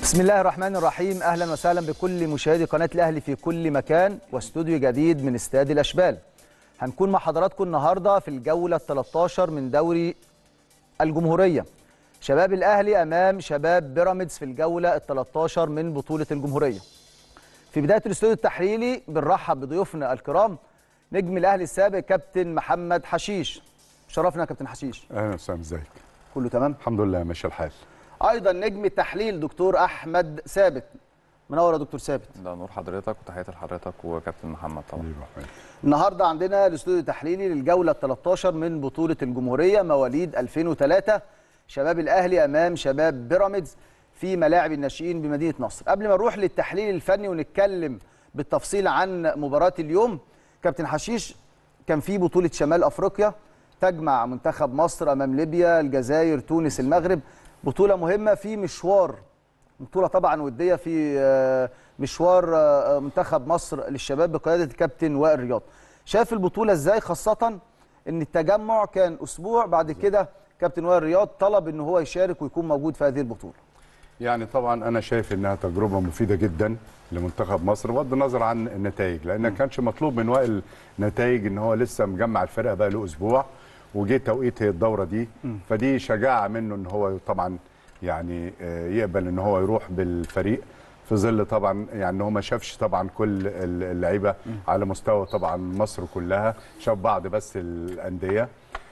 بسم الله الرحمن الرحيم اهلا وسهلا بكل مشاهدي قناه الاهلي في كل مكان واستوديو جديد من استاد الاشبال هنكون مع حضراتكم النهارده في الجوله ال 13 من دوري الجمهوريه شباب الاهلي امام شباب بيراميدز في الجوله ال 13 من بطوله الجمهوريه في بدايه الاستوديو التحليلي بنرحب بضيوفنا الكرام نجم الاهلي السابق كابتن محمد حشيش شرفنا يا كابتن حشيش اهلا وسهلا ازيك كله تمام الحمد لله ماشي الحال ايضا نجم التحليل دكتور احمد ثابت منور يا دكتور ثابت ده نور حضرتك وتحياتي لحضرتك وكابتن محمد طبعا حبيبي أحمد. النهارده عندنا الاستوديو التحليلي للجوله ال 13 من بطوله الجمهوريه مواليد 2003 شباب الاهلي امام شباب بيراميدز في ملاعب الناشئين بمدينه نصر قبل ما نروح للتحليل الفني ونتكلم بالتفصيل عن مباراه اليوم كابتن حشيش كان في بطوله شمال افريقيا تجمع منتخب مصر امام ليبيا الجزائر تونس المغرب بطوله مهمه في مشوار بطوله طبعا وديه في آه، مشوار آه، منتخب مصر للشباب بقياده الكابتن وائل رياض شاف البطوله ازاي خاصه ان التجمع كان اسبوع بعد كده كابتن وائل رياض طلب ان هو يشارك ويكون موجود في هذه البطوله يعني طبعا انا شايف انها تجربه مفيده جدا لمنتخب مصر بغض النظر عن النتائج لان ما كانش مطلوب من وائل نتائج ان هو لسه مجمع الفرقه بقى له اسبوع وجه توقيت هي الدوره دي فدي شجاعه منه ان هو طبعا يعني آه، يقبل ان هو يروح بالفريق في ظل طبعا يعني ان هو ما شافش طبعا كل اللعيبه على مستوى طبعا مصر كلها شاف بعض بس الانديه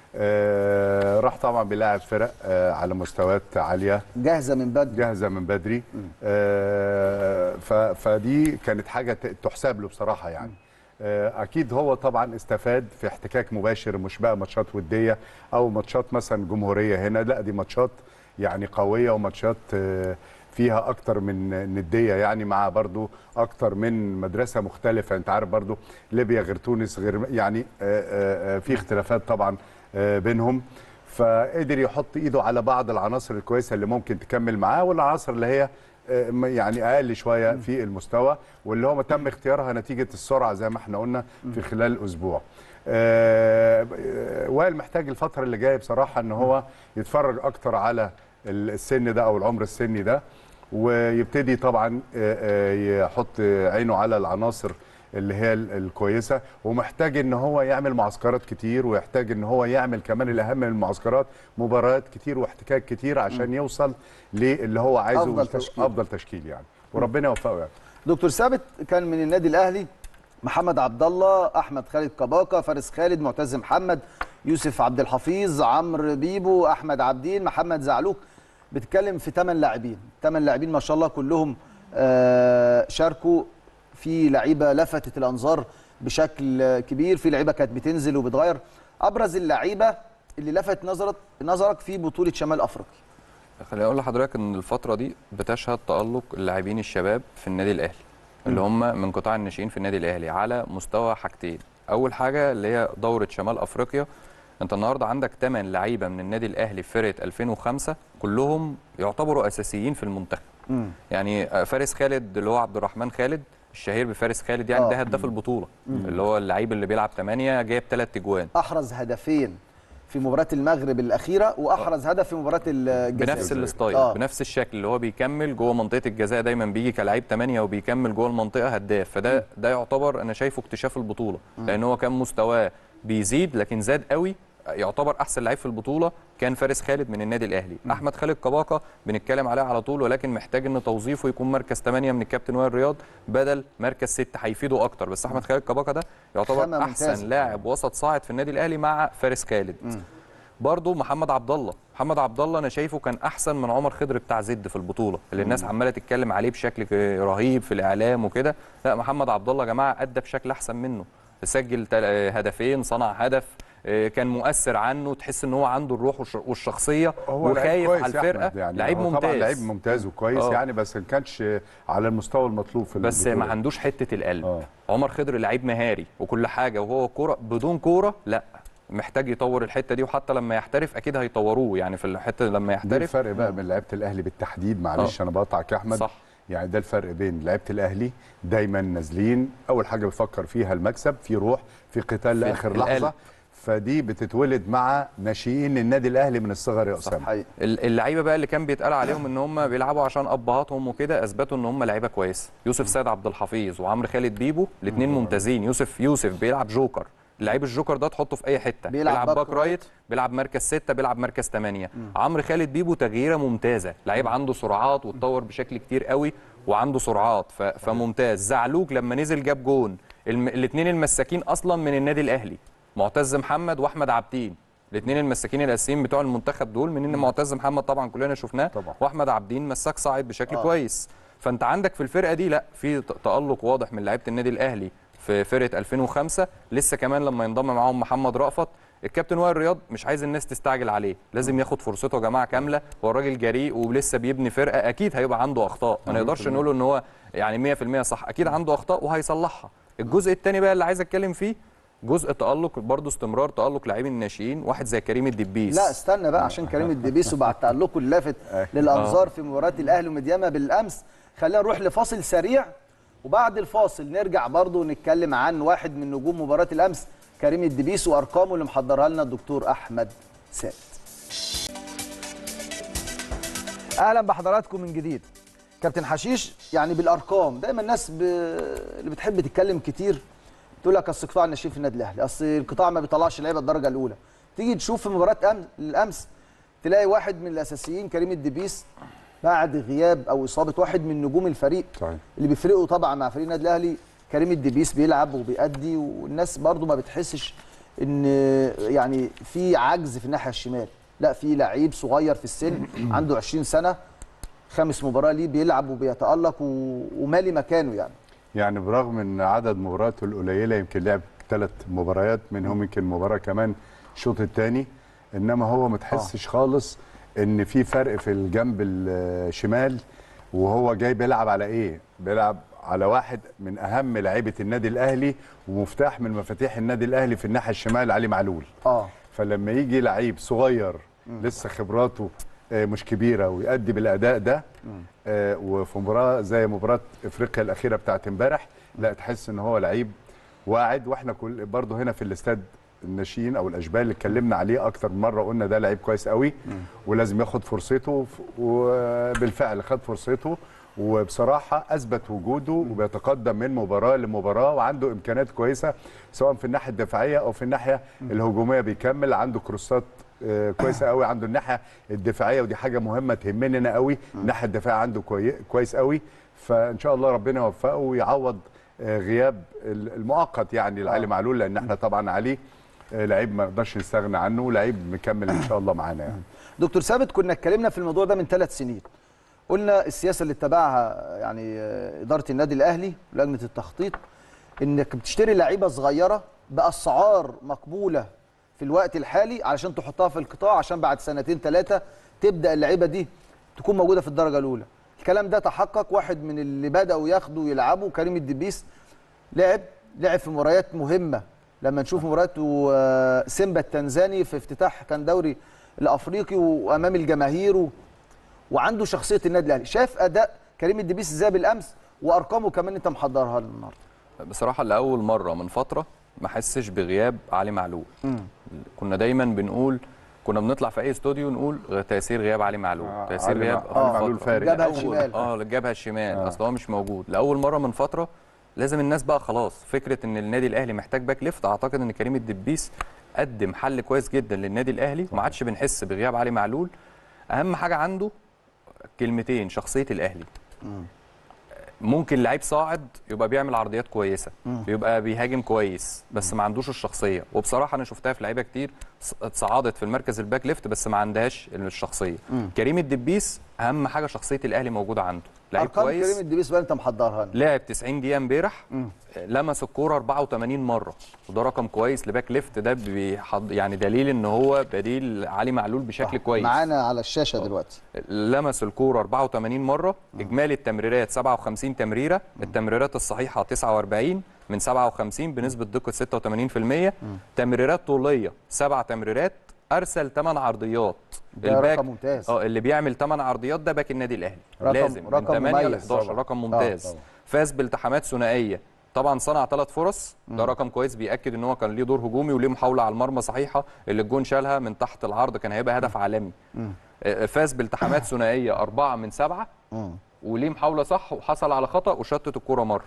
آه، راح طبعا بيلاعب فرق آه، على مستويات عاليه جاهزه من بدري جاهزه من بدري آه، ف- فدي كانت حاجه ت- تحسب له بصراحه يعني آه، اكيد هو طبعا استفاد في احتكاك مباشر مش بقى ماتشات وديه او ماتشات مثلا جمهوريه هنا لا دي ماتشات يعني قويه وماتشات آه، فيها اكتر من نديه يعني مع برضو اكتر من مدرسه مختلفه انت عارف برضو ليبيا غير تونس غير يعني آه، آه، آه، في اختلافات طبعا آه، بينهم فقدر يحط ايده على بعض العناصر الكويسه اللي ممكن تكمل معاه والعناصر اللي هي آه، م- يعني اقل شويه في المستوى واللي هو تم اختيارها نتيجه السرعه زي ما احنا قلنا في خلال اسبوع. آه، آه، وائل محتاج الفتره اللي جايه بصراحه ان هو يتفرج اكتر على ال- السن ده او العمر السني ده ويبتدي طبعا آه، آه، يحط عينه على العناصر اللي هي ال- الكويسه ومحتاج ان هو يعمل معسكرات كتير ويحتاج ان هو يعمل كمان الاهم من المعسكرات مباريات كتير واحتكاك كتير عشان يوصل للي هو عايزه أفضل ويست- تشكيل. افضل تشكيل يعني وربنا يوفقه يعني دكتور ثابت كان من النادي الاهلي محمد عبد الله احمد خالد كباكا فارس خالد معتز محمد يوسف عبد الحفيظ عمرو بيبو احمد عبدين محمد زعلوك بتتكلم في 8 لاعبين 8 لاعبين ما شاء الله كلهم آه، شاركوا في لعيبه لفتت الانظار بشكل آه، كبير في لعيبه كانت بتنزل وبتغير ابرز اللعيبه اللي لفت نظرك نظرك في بطوله شمال افريقيا خليني اقول لحضرتك ان الفتره دي بتشهد تالق اللاعبين الشباب في النادي الاهلي اللي هم من قطاع الناشئين في النادي الاهلي على مستوى حاجتين اول حاجه اللي هي دوره شمال افريقيا انت النهارده عندك 8 لعيبه من النادي الاهلي في فرقه 2005 كلهم يعتبروا اساسيين في المنتخب يعني آه، فارس خالد اللي هو عبد الرحمن خالد الشهير بفارس خالد يعني آه. ده هداف البطوله اللي هو اللعيب اللي بيلعب 8 جايب 3 اجوان احرز هدفين في مباراه المغرب الاخيره واحرز هدف في مباراه الجزائر بنفس الستايل آه. آه. بنفس الشكل اللي هو بيكمل جوه منطقه الجزاء دايما بيجي كلاعب 8 وبيكمل جوه المنطقه هداف فده ده يعتبر انا شايفه اكتشاف البطوله لان هو كان مستواه بيزيد لكن زاد قوي يعتبر احسن لعيب في البطوله كان فارس خالد من النادي الاهلي احمد خالد كباكا بنتكلم عليه على طول ولكن محتاج ان توظيفه يكون مركز 8 من الكابتن وائل رياض بدل مركز 6 هيفيده اكتر بس احمد خالد كباكا ده خامة يعتبر ممتازة. احسن لاعب وسط صاعد في النادي الاهلي مع فارس خالد برضه محمد عبد الله محمد عبد الله انا شايفه كان احسن من عمر خضر بتاع زد في البطوله اللي الناس عماله تتكلم عليه بشكل ك- رهيب في الاعلام وكده لا محمد عبد الله يا جماعه ادى بشكل احسن منه سجل تل- هدفين صنع هدف آه، كان مؤثر عنه تحس ان هو عنده الروح والش- والشخصيه هو لعيب وخايف كويس على يا الفرقه أحمد يعني لعيب هو ممتاز طبعا لعيب ممتاز وكويس آه. يعني بس ما كانش على المستوى المطلوب في بس البطولة. ما عندوش حته القلب آه. عمر خضر لعيب مهاري وكل حاجه وهو كوره بدون كوره لا محتاج يطور الحته دي وحتى لما يحترف اكيد هيطوروه يعني في الحته لما ده يحترف الفرق بقى بين لعيبه الاهلي بالتحديد معلش آه. انا بقطعك يا احمد صح. يعني ده الفرق بين لعيبه الاهلي دايما نازلين اول حاجه بيفكر فيها المكسب في روح في قتال في لاخر القلب. لحظه فدي بتتولد مع ناشئين النادي الاهلي من الصغر يا صح اسامه حقيقي ال- اللعيبه بقى اللي كان بيتقال عليهم ان هم بيلعبوا عشان ابهاتهم وكده اثبتوا ان هم لعيبه كويسه يوسف سيد عبد الحفيظ وعمرو خالد بيبو الاثنين ممتازين يوسف يوسف بيلعب جوكر لعيب الجوكر ده تحطه في اي حته بيلعب باك باك رايت رايت. بيلعب مركز ستة بيلعب مركز ثمانية عمرو خالد بيبو تغييره ممتازه لعيب عنده سرعات واتطور بشكل كتير قوي وعنده سرعات ف... فممتاز زعلوك لما نزل جاب جون الم... الاثنين المساكين اصلا من النادي الاهلي معتز محمد واحمد عابدين الاثنين المساكين الاساسيين بتوع المنتخب دول من ان معتز محمد طبعا كلنا شفناه طبعا. واحمد عابدين مساك صاعد بشكل آه. آه. كويس فانت عندك في الفرقه دي لا في ت- تالق واضح من لعيبه النادي الاهلي في فرقه 2005 لسه كمان لما ينضم معاهم محمد رأفت الكابتن وائل رياض مش عايز الناس تستعجل عليه لازم ياخد فرصته يا جماعه كامله هو الراجل جريء ولسه بيبني فرقه اكيد هيبقى عنده اخطاء ما نقدرش نقول ان هو يعني 100% صح اكيد عنده اخطاء وهيصلحها الجزء الثاني بقى اللي عايز اتكلم فيه جزء تالق برضه استمرار تالق لاعبين الناشئين واحد زي كريم الدبيس لا استنى بقى عشان كريم الدبيس وبعد تألقه اللافت للأنظار في مباراة الأهلي ومديامة بالأمس خلينا نروح لفاصل سريع وبعد الفاصل نرجع برضو نتكلم عن واحد من نجوم مباراة الأمس كريم الدبيس وأرقامه اللي محضرها لنا الدكتور أحمد سيد أهلا بحضراتكم من جديد كابتن حشيش يعني بالأرقام دايما الناس ب... اللي بتحب تتكلم كتير تقول لك اصل قطاع الناشئين في النادي الاهلي اصل القطاع ما بيطلعش لعيبه الدرجه الاولى تيجي تشوف في مباراه أم... الامس تلاقي واحد من الاساسيين كريم الدبيس بعد غياب او اصابه واحد من نجوم الفريق صحيح. اللي بيفرقوا طبعا مع فريق النادي الاهلي كريم الدبيس بيلعب وبيأدي والناس برضو ما بتحسش ان يعني في عجز في الناحيه الشمال لا في لعيب صغير في السن عنده 20 سنه خامس مباراه ليه بيلعب وبيتألق و... ومالي مكانه يعني يعني برغم ان عدد مبارياته القليله يمكن لعب ثلاث مباريات منهم يمكن مباراه كمان الشوط الثاني انما هو ما تحسش خالص ان في فرق في الجنب الشمال وهو جاي بيلعب على ايه بيلعب على واحد من اهم لعيبه النادي الاهلي ومفتاح من مفاتيح النادي الاهلي في الناحيه الشمال علي معلول اه فلما يجي لعيب صغير لسه خبراته آه، مش كبيره ويأدي بالاداء ده آه، وفي مباراه زي مباراه افريقيا الاخيره بتاعت امبارح لا تحس ان هو لعيب واعد واحنا كل برضه هنا في الاستاد الناشئين او الاشبال اللي اتكلمنا عليه اكتر من مره قلنا ده لعيب كويس قوي ولازم ياخد فرصته ف- وبالفعل خد فرصته وبصراحه اثبت وجوده وبيتقدم من مباراه لمباراه وعنده امكانيات كويسه سواء في الناحيه الدفاعيه او في الناحيه الهجوميه بيكمل عنده كروسات آه، كويسه قوي عنده الناحيه الدفاعيه ودي حاجه مهمه تهمني انا قوي الناحيه الدفاعيه عنده كوي... كويس قوي فان شاء الله ربنا يوفقه ويعوض آه، غياب ال- المؤقت يعني لعلي معلول لان احنا طبعا عليه آه، لعيب ما نقدرش نستغنى عنه لعيب مكمل ان شاء الله معانا يعني دكتور ثابت كنا اتكلمنا في الموضوع ده من ثلاث سنين قلنا السياسه اللي اتبعها يعني آه، اداره النادي الاهلي ولجنه التخطيط انك بتشتري لعيبه صغيره باسعار مقبوله في الوقت الحالي علشان تحطها في القطاع عشان بعد سنتين ثلاثه تبدا اللعيبه دي تكون موجوده في الدرجه الاولى الكلام ده تحقق واحد من اللي بداوا ياخدوا ويلعبوا كريم الدبيس لعب لعب في مباريات مهمه لما نشوف مباراه و- سيمبا التنزاني في افتتاح كان دوري الافريقي وامام الجماهير و... وعنده شخصيه النادي الاهلي شاف اداء كريم الدبيس ازاي بالامس وارقامه كمان انت محضرها لنا النهارده بصراحه لاول مره من فتره ما حسش بغياب علي معلول كنا دايما بنقول كنا بنطلع في اي استوديو نقول غ- تاثير غياب علي معلول آه، تاثير علي غياب مع- علي معلول فترة. فارق. جبهة لأول- الشمال. اه الجبهه الشمال اصل هو مش موجود لاول مره من فتره لازم الناس بقى خلاص فكره ان النادي الاهلي محتاج باك ليفت اعتقد ان كريم الدبيس قدم حل كويس جدا للنادي الاهلي وما عادش بنحس بغياب علي معلول اهم حاجه عنده كلمتين شخصيه الاهلي ممكن لعيب صاعد يبقى بيعمل عرضيات كويسه بيبقى بيهاجم كويس بس ما عندوش الشخصيه وبصراحه انا شفتها في لعيبه كتير ص- اتصعدت في المركز الباك ليفت بس ما عندهاش الشخصيه كريم الدبيس اهم حاجه شخصيه الاهلي موجوده عنده لعيب ارقام كريم كويس الدبيس بقى انت محضرها لنا لعب 90 دقيقه امبارح لمس الكوره 84 مره وده رقم كويس لباك ليفت ده بيحض يعني دليل ان هو بديل علي معلول بشكل كويس معانا على الشاشه دلوقتي لمس الكوره 84 مره اجمالي التمريرات 57 تمريره التمريرات الصحيحه 49 من 57 بنسبه دقه 86% تمريرات طوليه سبع تمريرات ارسل 8 عرضيات ده رقم ممتاز. اه اللي بيعمل 8 عرضيات ده باك النادي الاهلي رقم- لازم رقم من 8 ل مميز 11 طبعاً. رقم آه، ممتاز طبعاً. فاز بالتحامات ثنائيه طبعا صنع ثلاث فرص ده رقم كويس بياكد ان هو كان ليه دور هجومي وليه محاوله على المرمى صحيحه اللي الجون شالها من تحت العرض كان هيبقى هدف عالمي آه، فاز بالتحامات ثنائيه أربعة من سبعة وليه محاوله صح وحصل على خطا وشتت الكوره مره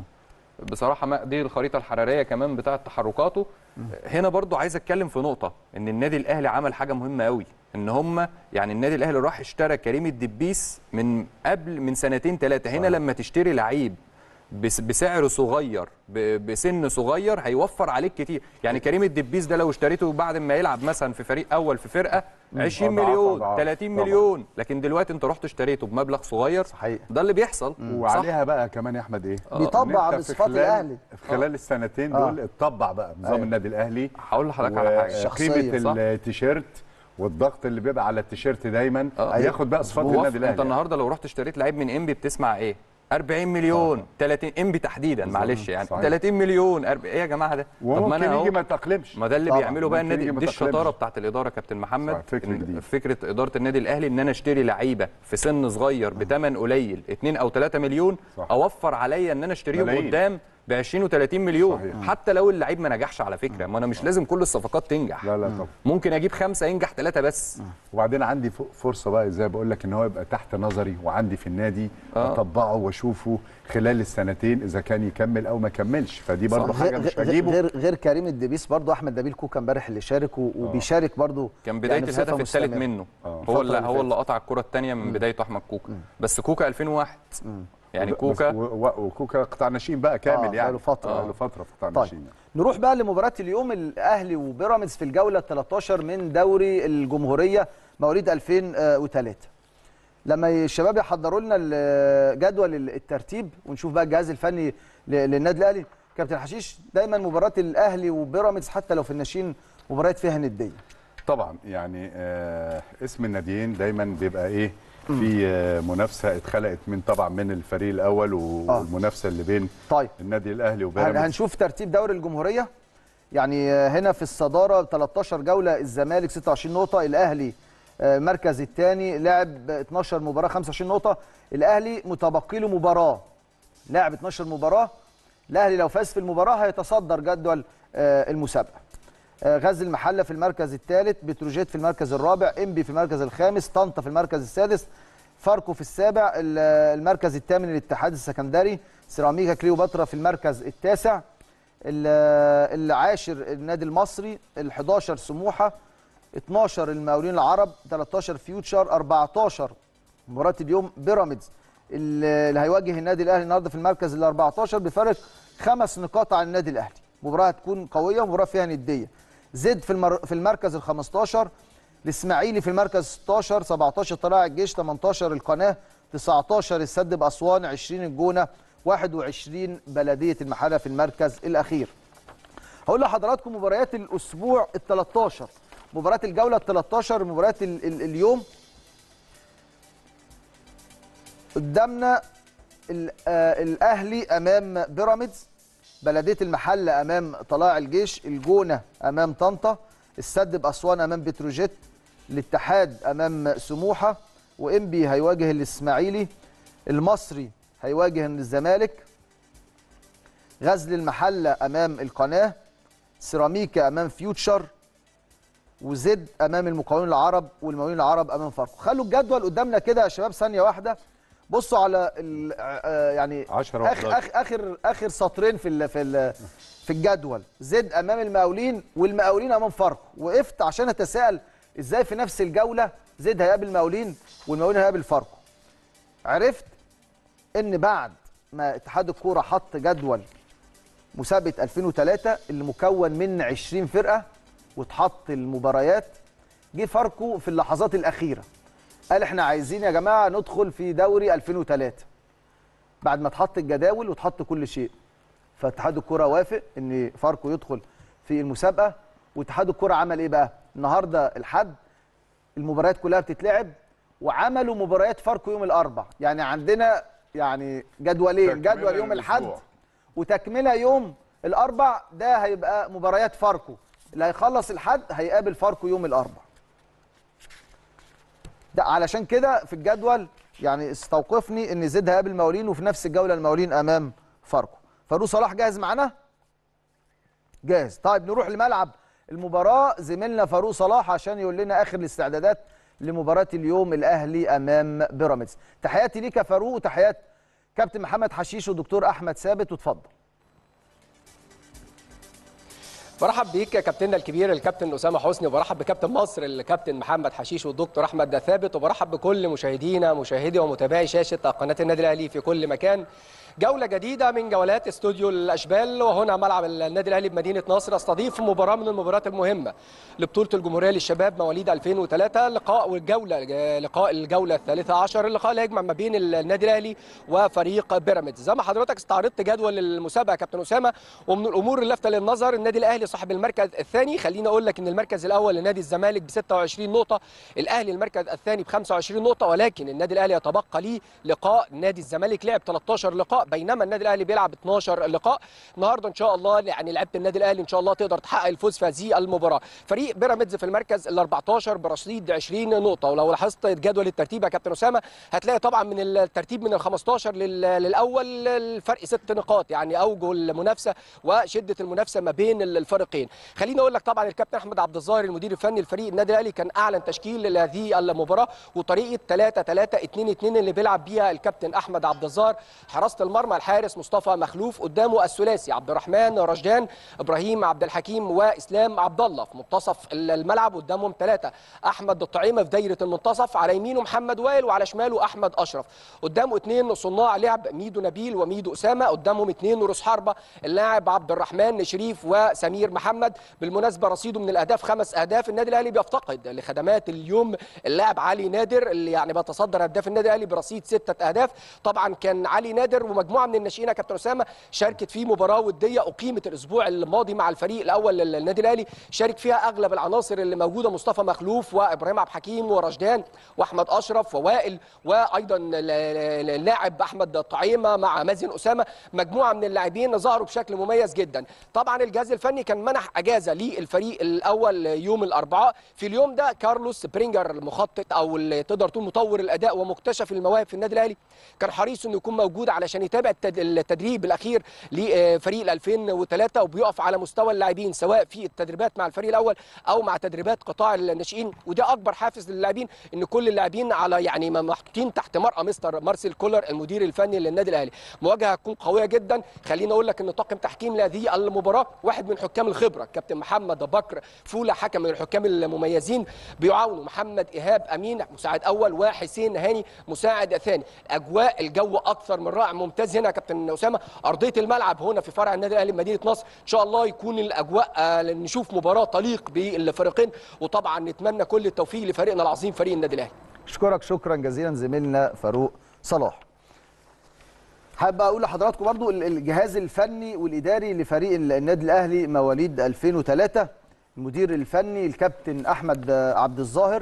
بصراحه ما دي الخريطه الحراريه كمان بتاعه تحركاته هنا برضو عايز اتكلم في نقطه ان النادي الاهلي عمل حاجه مهمه قوي ان هم يعني النادي الاهلي راح اشترى كريم الدبيس من قبل من سنتين ثلاثه هنا لما تشتري لعيب بس- بسعر صغير ب- بسن صغير هيوفر عليك كتير يعني كريم الدبيس ده لو اشتريته بعد ما يلعب مثلا في فريق اول في فرقه 20 أضعاف مليون أضعاف. 30 طبعاً. مليون لكن دلوقتي انت رحت اشتريته بمبلغ صغير صحيح. ده اللي بيحصل وعليها بقى كمان يا احمد ايه بيطبع إن أنت في بصفات خلال- الاهلي في خلال السنتين آه. دول اتطبع بقى نظام أيوة. النادي الاهلي هقول لحضرتك على حاجه شخصية، وقيمه صح؟ التيشيرت والضغط اللي بيبقى على التيشيرت دايما آه. بياخد بقى صفات ووف- النادي انت الاهلي النهارده لو رحت اشتريت لعيب من انبي بتسمع ايه 40 مليون 30 انبي تحديدا معلش يعني صحيح. 30 مليون 40 ايه يا جماعه ده وممكن أهو- يجي ما تقلمش ما ده اللي طبعاً. بيعمله بقى ممكن النادي يجي ما دي تقلمش. الشطاره بتاعت الاداره كابتن محمد صح، فكر إن جديد. فكره اداره النادي الاهلي ان انا اشتري لعيبه في سن صغير بثمن قليل 2 او 3 مليون صح. اوفر عليا ان انا اشتريهم ملايين. قدام ب 20 و30 مليون صحيح. حتى لو اللعيب ما نجحش على فكره ما انا مش لازم كل الصفقات تنجح لا لا طبعا ممكن اجيب خمسه ينجح ثلاثه بس وبعدين عندي ف- فرصه بقى زي بقول لك ان هو يبقى تحت نظري وعندي في النادي آه. اطبقه واشوفه خلال السنتين اذا كان يكمل او ما كملش فدي برضه صح. حاجه غير, مش غير, هجيبه غير, غير كريم الدبيس برضو احمد نبيل كوكا امبارح اللي شارك و- وبيشارك برضو كان بدايه يعني بصفة الهدف الثالث مستمرة. منه آه. هو الفترة اللي اللي هو اللي فاتت. قطع الكره الثانيه من بدايته احمد كوكا بس كوكا 2001 يعني بس- كوكا و- و- وكوكا قطاع ناشئين بقى كامل آه، يعني بقاله فترة. بقاله فتره في قطاع طيب ناشئين نروح بقى لمباراة اليوم الأهلي وبيراميدز في الجولة 13 من دوري الجمهورية مواليد 2003 لما الشباب يحضروا لنا ال- جدول الترتيب ونشوف بقى الجهاز الفني ل- للنادي الأهلي كابتن حشيش دايما مباراة الأهلي وبيراميدز حتى لو في الناشئين مباريات فيها ندية طبعا يعني آه اسم الناديين دايما بيبقى ايه في آه منافسه اتخلقت من طبعا من الفريق الاول والمنافسه اللي بين طيب النادي الاهلي هن- وبيراميدز هنشوف ترتيب دوري الجمهوريه يعني آه، هنا في الصداره 13 جوله الزمالك 26 نقطه الاهلي آه، المركز الثاني لعب 12 مباراه 25 نقطه الاهلي متبقي له مباراه لعب 12 مباراه الاهلي لو فاز في المباراه هيتصدر جدول آه، المسابقه آه، غزل المحله في المركز الثالث بتروجيت في المركز الرابع انبي في المركز الخامس طنطا في المركز السادس فاركو في السابع ال- المركز الثامن الاتحاد السكندري سيراميكا كليوباترا في المركز التاسع ال- العاشر النادي المصري ال11 سموحه 12 المقاولين العرب 13 فيوتشر 14 مباراه اليوم بيراميدز اللي اللي هيواجه النادي الاهلي النهارده في المركز ال 14 بفارق خمس نقاط عن النادي الاهلي مباراه هتكون قويه ومباراه فيها نديه زد في المر... في المركز ال 15 الاسماعيلي في المركز 16 17 طلائع الجيش 18 القناه 19 السد باسوان 20 الجونه 21 بلديه المحله في المركز الاخير هقول لحضراتكم مباريات الاسبوع ال 13 مباريات الجوله ال 13 مباريات ال ال اليوم قدامنا ال- آه، الاهلي امام بيراميدز بلديه المحله امام طلائع الجيش الجونه امام طنطا السد باسوان امام بتروجيت الاتحاد امام سموحه وانبي هيواجه الاسماعيلي المصري هيواجه الزمالك غزل المحله امام القناه سيراميكا امام فيوتشر وزد امام المقاولين العرب والمقاولين العرب امام فاركو خلوا الجدول قدامنا كده يا شباب ثانيه واحده بصوا على ال- آه، يعني 10 آخر, آخر, اخر اخر سطرين في ال في ال في الجدول زد امام المقاولين والمقاولين امام فاركو وقفت عشان اتساءل ازاي في نفس الجوله زد هيقابل المقاولين والمقاولين هيقابل فاركو عرفت ان بعد ما اتحاد الكوره حط جدول مسابقه 2003 اللي مكون من 20 فرقه واتحط المباريات جه فاركو في اللحظات الاخيره قال احنا عايزين يا جماعه ندخل في دوري 2003 بعد ما اتحط الجداول واتحط كل شيء فاتحاد الكوره وافق ان فاركو يدخل في المسابقه واتحاد الكوره عمل ايه بقى النهارده الحد المباريات كلها بتتلعب وعملوا مباريات فاركو يوم الاربع يعني عندنا يعني جدولين تكملة جدول يوم الحد للأسبوع. وتكمله يوم الاربع ده هيبقى مباريات فاركو اللي هيخلص الحد هيقابل فاركو يوم الاربع ده علشان كده في الجدول يعني استوقفني ان زد هيقابل المقاولين وفي نفس الجوله المقاولين امام فاركو فاروق صلاح جاهز معانا جاهز طيب نروح لملعب المباراه زميلنا فاروق صلاح عشان يقول لنا اخر الاستعدادات لمباراه اليوم الاهلي امام بيراميدز تحياتي ليك يا فاروق وتحيات كابتن محمد حشيش ودكتور احمد ثابت واتفضل برحب بيك يا كابتننا الكبير الكابتن اسامه حسني وبرحب بكابتن مصر الكابتن محمد حشيش والدكتور احمد ثابت وبرحب بكل مشاهدينا مشاهدي ومتابعي شاشه قناه النادي الاهلي في كل مكان جولة جديدة من جولات استوديو الأشبال وهنا ملعب النادي الأهلي بمدينة نصر استضيف مباراة من المباريات المهمة لبطولة الجمهورية للشباب مواليد 2003 لقاء والجولة لقاء الجولة الثالثة عشر اللقاء اللي يجمع ما بين النادي الأهلي وفريق بيراميدز زي ما حضرتك استعرضت جدول المسابقة يا كابتن أسامة ومن الأمور اللافتة للنظر النادي الأهلي صاحب المركز الثاني خليني أقول لك إن المركز الأول لنادي الزمالك ب 26 نقطة الأهلي المركز الثاني ب 25 نقطة ولكن النادي الأهلي يتبقى ليه لقاء نادي الزمالك لعب 13 لقاء بينما النادي الاهلي بيلعب 12 لقاء النهارده ان شاء الله يعني لعيبه النادي الاهلي ان شاء الله تقدر تحقق الفوز في هذه المباراه فريق بيراميدز في المركز ال 14 برصيد 20 نقطه ولو لاحظت جدول الترتيب يا كابتن اسامه هتلاقي طبعا من الترتيب من ال 15 للاول الفرق ست نقاط يعني اوجه المنافسه وشده المنافسه ما بين الفريقين خليني اقول لك طبعا الكابتن احمد عبد الظاهر المدير الفني لفريق النادي الاهلي كان اعلن تشكيل لهذه المباراه وطريقه 3 3 2 2 اللي بيلعب بيها الكابتن احمد عبد الظاهر حراسه المرمى الحارس مصطفى مخلوف قدامه الثلاثي عبد الرحمن رشدان ابراهيم عبد الحكيم واسلام عبد الله في منتصف الملعب قدامهم ثلاثه احمد الطعيمه في دايره المنتصف على يمينه محمد وائل وعلى شماله احمد اشرف قدامه اثنين صناع لعب ميدو نبيل وميدو اسامه قدامهم اثنين رؤوس حربه اللاعب عبد الرحمن شريف وسمير محمد بالمناسبه رصيده من الاهداف خمس اهداف النادي الاهلي بيفتقد لخدمات اليوم اللاعب علي نادر اللي يعني بيتصدر هداف النادي الاهلي برصيد سته اهداف طبعا كان علي نادر ومجموعه من الناشئين يا كابتن اسامه شاركت في مباراه وديه اقيمت الاسبوع الماضي مع الفريق الاول للنادي الاهلي شارك فيها اغلب العناصر اللي موجوده مصطفى مخلوف وابراهيم عبد الحكيم ورشدان واحمد اشرف ووائل وايضا اللاعب احمد طعيمه مع مازن اسامه مجموعه من اللاعبين ظهروا بشكل مميز جدا طبعا الجهاز الفني كان منح اجازه للفريق الاول يوم الاربعاء في اليوم ده كارلوس برينجر المخطط او اللي تقدر تقول مطور الاداء ومكتشف المواهب في النادي الاهلي كان حريص انه يكون موجود علشان يتابع التدريب الاخير لفريق ال 2003 وبيقف على مستوى اللاعبين سواء في التدريبات مع الفريق الاول او مع تدريبات قطاع الناشئين وده اكبر حافز للاعبين ان كل اللاعبين على يعني محطوطين تحت مرأى مستر مارسيل كولر المدير الفني للنادي الاهلي مواجهه هتكون قويه جدا خليني اقول لك ان طاقم تحكيم لهذه المباراه واحد من حكام الخبره كابتن محمد بكر فوله حكم من الحكام المميزين بيعاونوا محمد ايهاب امين مساعد اول وحسين هاني مساعد ثاني اجواء الجو اكثر من رائع ممتاز هنا يا كابتن اسامه ارضيه الملعب هنا في فرع النادي الاهلي مدينه نصر ان شاء الله يكون الاجواء آه نشوف مباراه تليق بالفريقين وطبعا نتمنى كل التوفيق لفريقنا العظيم فريق النادي الاهلي اشكرك شكرا جزيلا زميلنا فاروق صلاح حابب اقول لحضراتكم برضو الجهاز الفني والاداري لفريق النادي الاهلي مواليد 2003 المدير الفني الكابتن احمد عبد الظاهر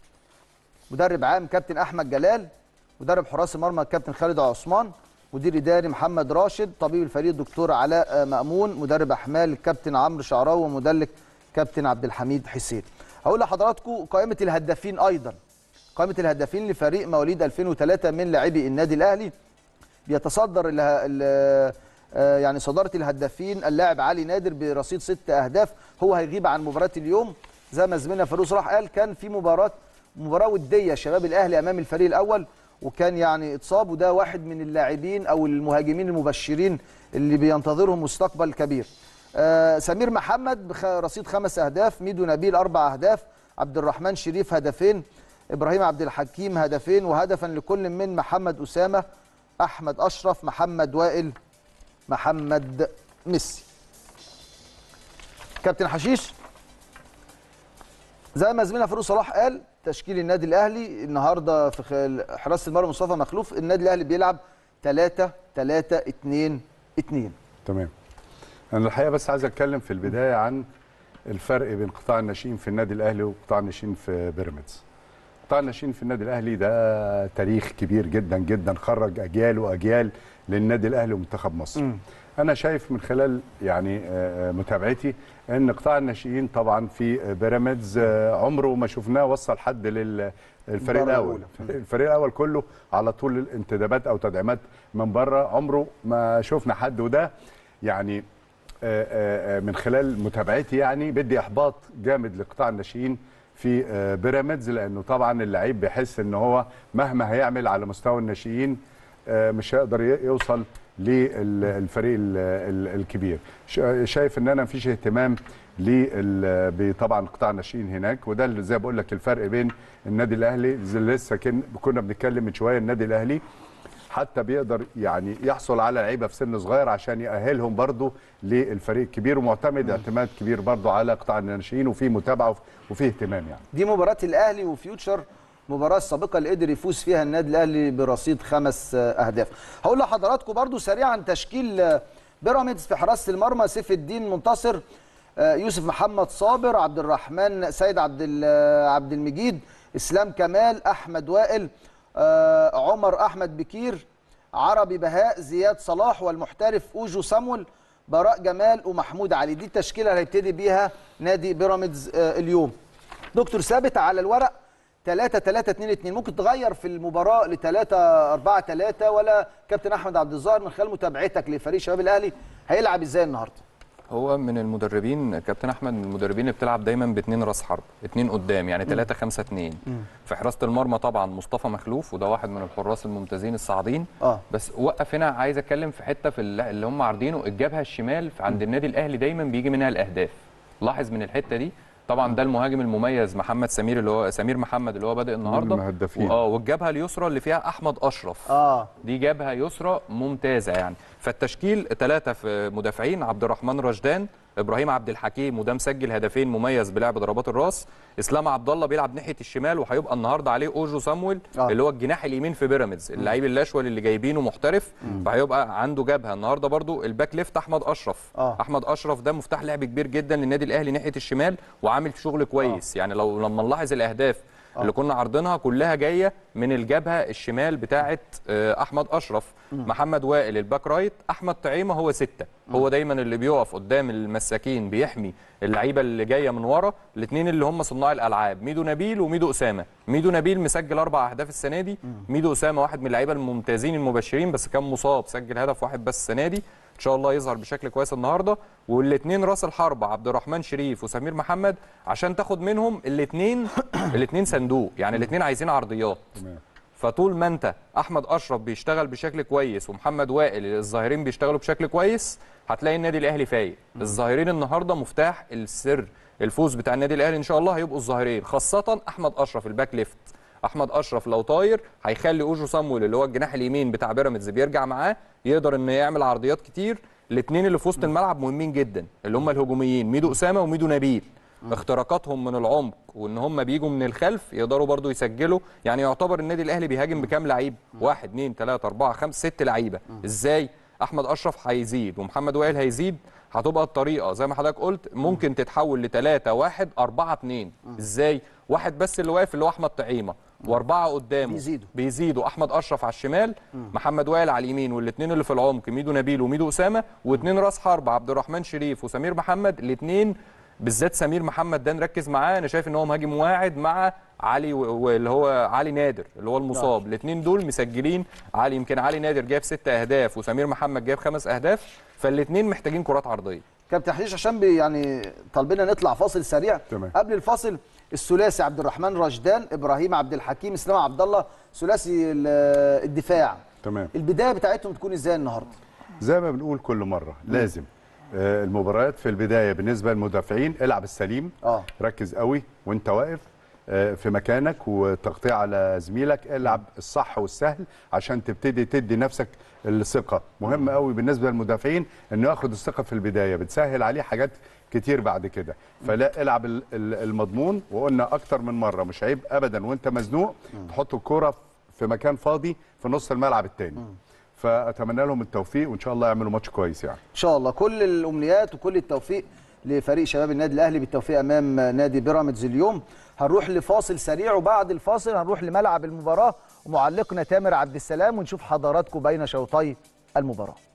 مدرب عام كابتن احمد جلال مدرب حراس المرمى الكابتن خالد عثمان مدير اداري محمد راشد طبيب الفريق الدكتور علاء مامون مدرب احمال الكابتن عمرو شعراوي ومدلك كابتن عبد الحميد حسين هقول لحضراتكم قائمه الهدافين ايضا قائمه الهدافين لفريق مواليد 2003 من لاعبي النادي الاهلي بيتصدر ال ال يعني صداره الهدافين اللاعب علي نادر برصيد ست اهداف هو هيغيب عن مباراه اليوم زي ما زميلنا فاروق صلاح قال كان في مباراه مباراه وديه شباب الاهلي امام الفريق الاول وكان يعني اتصاب وده واحد من اللاعبين او المهاجمين المبشرين اللي بينتظرهم مستقبل كبير. آه سمير محمد برصيد خمس اهداف، ميدو نبيل اربع اهداف، عبد الرحمن شريف هدفين، ابراهيم عبد الحكيم هدفين وهدفا لكل من محمد اسامه، احمد اشرف، محمد وائل، محمد ميسي. كابتن حشيش زي ما زميلنا فاروق صلاح قال تشكيل النادي الاهلي النهارده في حراسه المرمى مصطفى مخلوف النادي الاهلي بيلعب 3 3 2 2 تمام انا الحقيقه بس عايز اتكلم في البدايه عن الفرق بين قطاع الناشئين في النادي الاهلي وقطاع الناشئين في بيراميدز قطاع الناشئين في النادي الاهلي ده تاريخ كبير جدا جدا خرج اجيال واجيال للنادي الاهلي ومنتخب مصر م. انا شايف من خلال يعني آه، متابعتي ان قطاع الناشئين طبعا في بيراميدز آه، عمره ما شفناه وصل حد للفريق الدرجة الاول الفريق الاول كله على طول الانتدابات او تدعيمات من بره عمره ما شفنا حد وده يعني آه، آه، آه، من خلال متابعتي يعني بدي احباط جامد لقطاع الناشئين في آه، بيراميدز لانه طبعا اللعيب بيحس ان هو مهما هيعمل على مستوى الناشئين آه، مش هيقدر ي- يوصل للفريق ال- ال- الكبير شا- شايف ان انا مفيش اهتمام لل- بطبعا قطاع الناشئين هناك وده اللي زي بقول لك الفرق بين النادي الاهلي زي لسه كن- كنا بنتكلم من شويه النادي الاهلي حتى بيقدر يعني يحصل على لعيبه في سن صغير عشان يأهلهم برضه للفريق الكبير ومعتمد اعتماد كبير برضه على قطاع الناشئين وفي متابعه وف- وفي اهتمام يعني دي مباراة الأهلي وفيوتشر مباراة السابقة اللي قدر يفوز فيها النادي الأهلي برصيد خمس آه، أهداف هقول لحضراتكم برضو سريعا تشكيل آه، بيراميدز في حراسة المرمى سيف الدين منتصر آه، يوسف محمد صابر عبد الرحمن سيد عبد ال- آه، عبد المجيد إسلام كمال أحمد وائل آه، عمر أحمد بكير عربي بهاء زياد صلاح والمحترف أوجو سامويل براء جمال ومحمود علي دي التشكيله اللي هيبتدي بيها نادي بيراميدز آه، اليوم دكتور ثابت على الورق 3 3 2 2 ممكن تغير في المباراه ل 3 4 3 ولا كابتن احمد عبد الظاهر من خلال متابعتك لفريق شباب الاهلي هيلعب ازاي النهارده هو من المدربين كابتن احمد من المدربين اللي بتلعب دايما باثنين راس حرب اثنين قدام يعني 3 5 2 في حراسه المرمى طبعا مصطفى مخلوف وده واحد من الحراس الممتازين الصاعدين اه بس وقف هنا عايز اتكلم في حته في اللي اللي هم عارضينه الجبهه الشمال في عند النادي الاهلي دايما بيجي منها الاهداف لاحظ من الحته دي طبعا ده المهاجم المميز محمد سمير اللي هو سمير محمد اللي هو بادئ النهارده الهدافين. اه والجبهه اليسرى اللي فيها احمد اشرف اه دي جبهه يسرى ممتازه يعني فالتشكيل ثلاثه في مدافعين عبد الرحمن رشدان ابراهيم عبد الحكيم وده مسجل هدفين مميز بلعب ضربات الراس اسلام عبد الله بيلعب ناحيه الشمال وهيبقى النهارده عليه اوجو سامويل آه. اللي هو الجناح اليمين في بيراميدز اللعيب الاشول اللي جايبينه محترف فهيبقى عنده جبهه النهارده برضو الباك ليفت احمد اشرف آه. احمد اشرف ده مفتاح لعب كبير جدا للنادي الاهلي ناحيه الشمال وعامل شغل كويس يعني لو لما نلاحظ الاهداف اللي كنا عارضينها كلها جايه من الجبهه الشمال بتاعه آه، احمد اشرف محمد وائل الباك رايت احمد طعيمه هو سته هو دايما اللي بيقف قدام المساكين بيحمي اللعيبه اللي جايه من ورا الاثنين اللي هم صناع الالعاب ميدو نبيل وميدو اسامه ميدو نبيل مسجل اربع اهداف السنه دي ميدو اسامه واحد من اللعيبه الممتازين المبشرين بس كان مصاب سجل هدف واحد بس السنه دي ان شاء الله يظهر بشكل كويس النهارده والاثنين راس الحربه عبد الرحمن شريف وسمير محمد عشان تاخد منهم الاثنين الاثنين صندوق يعني الاثنين عايزين عرضيات فطول ما انت احمد اشرف بيشتغل بشكل كويس ومحمد وائل الظاهرين بيشتغلوا بشكل كويس هتلاقي النادي الاهلي فايق الظاهرين النهارده مفتاح السر الفوز بتاع النادي الاهلي ان شاء الله هيبقوا الظاهرين خاصه احمد اشرف الباك ليفت احمد اشرف لو طاير هيخلي اوجو صامويل اللي هو الجناح اليمين بتاع بيراميدز بيرجع معاه يقدر انه يعمل عرضيات كتير الاثنين اللي في وسط الملعب مهمين جدا اللي هم الهجوميين ميدو اسامه وميدو نبيل اختراقاتهم من العمق وان هم بيجوا من الخلف يقدروا برضو يسجلوا يعني يعتبر النادي الاهلي بيهاجم بكام لعيب واحد اثنين ثلاثة أربعة خمسة ست لعيبة ازاي احمد اشرف هيزيد ومحمد وائل هيزيد هتبقى الطريقه زي ما حضرتك قلت ممكن تتحول ل 3 1 4 2 ازاي واحد بس اللي واقف اللي هو احمد طعيمه واربعه قدامه بيزيدوا. بيزيدوا احمد اشرف على الشمال محمد وائل على اليمين والاثنين اللي في العمق ميدو نبيل وميدو اسامه واثنين راس حرب عبد الرحمن شريف وسمير محمد الاثنين بالذات سمير محمد ده نركز معاه انا شايف ان هو مهاجم واعد مع علي و- واللي هو علي نادر اللي هو المصاب الاثنين دول مسجلين علي يمكن علي نادر جاب ست اهداف وسمير محمد جاب خمس اهداف فالاثنين محتاجين كرات عرضيه كابتن حشيش عشان بي يعني طالبين نطلع فاصل سريع تمام. قبل الفاصل الثلاثي عبد الرحمن رشدان ابراهيم عبد الحكيم اسلام عبد الله ثلاثي ال- الدفاع تمام البدايه بتاعتهم تكون ازاي النهارده زي ما بنقول كل مره لازم آه، المباريات في البدايه بالنسبه للمدافعين العب السليم اه ركز قوي وانت واقف آه، في مكانك وتغطيه على زميلك العب الصح والسهل عشان تبتدي تدي نفسك الثقه مهم قوي بالنسبه للمدافعين انه ياخد الثقه في البدايه بتسهل عليه حاجات كتير بعد كده فلا العب ال- ال- المضمون وقلنا اكتر من مره مش عيب ابدا وانت مزنوق تحط الكوره في مكان فاضي في نص الملعب التاني فاتمنى لهم التوفيق وان شاء الله يعملوا ماتش كويس يعني ان شاء الله كل الامنيات وكل التوفيق لفريق شباب النادي الاهلي بالتوفيق امام نادي بيراميدز اليوم هنروح لفاصل سريع وبعد الفاصل هنروح لملعب المباراه ومعلقنا تامر عبد السلام ونشوف حضراتكم بين شوطي المباراه